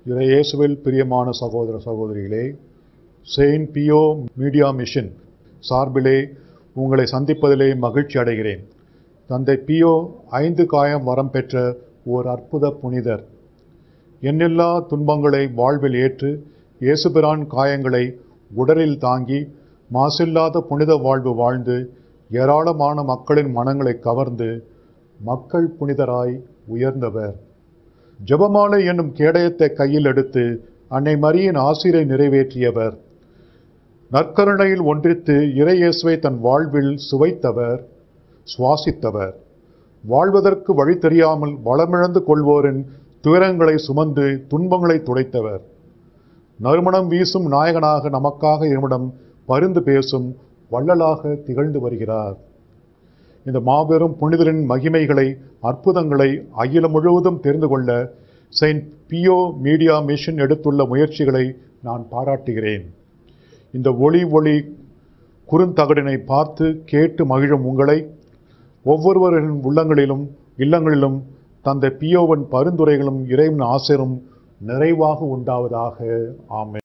இயேசுவில் பிரியமான சகோதர சகோதரிகளே செயின்ட் பியோ மீடியா மிஷன் சார்பிலே உங்களை சந்திப்பதிலே மகிழ்ச்சி அடைகிறேன் தந்தை பியோ ஐந்து காயம் வரம் பெற்ற ஓர் அற்புத புனிதர் எண்ணில்லா துன்பங்களை வாழ்வில் ஏற்று இயேசுபிரான் காயங்களை உடலில் தாங்கி மாசில்லாத புனித வாழ்வு வாழ்ந்து ஏராளமான மக்களின் மனங்களை கவர்ந்து மக்கள் புனிதராய் உயர்ந்தவர் ஜெபமாலை என்னும் கேடயத்தை கையில் எடுத்து அன்னை மரியின் ஆசிரை நிறைவேற்றியவர் நற்கருணையில் ஒன்றித்து இறையேசுவை தன் வாழ்வில் சுவைத்தவர் சுவாசித்தவர் வாழ்வதற்கு வழி தெரியாமல் வளமிழந்து கொள்வோரின் துயரங்களை சுமந்து துன்பங்களை துடைத்தவர் நறுமணம் வீசும் நாயகனாக நமக்காக இருமிடம் பரிந்து பேசும் வள்ளலாக திகழ்ந்து வருகிறார் இந்த மாபெரும் புனிதரின் மகிமைகளை அற்புதங்களை அகிலம் முழுவதும் தெரிந்து கொள்ள செயின்ட் பியோ மீடியா மிஷன் எடுத்துள்ள முயற்சிகளை நான் பாராட்டுகிறேன் இந்த ஒளி ஒளி குறுந்தகடினை பார்த்து கேட்டு மகிழும் உங்களை ஒவ்வொருவரின் உள்ளங்களிலும் இல்லங்களிலும் தந்தை பியோவின் பரிந்துரைகளும் இறைவன் ஆசிரும் நிறைவாக உண்டாவதாக ஆமென்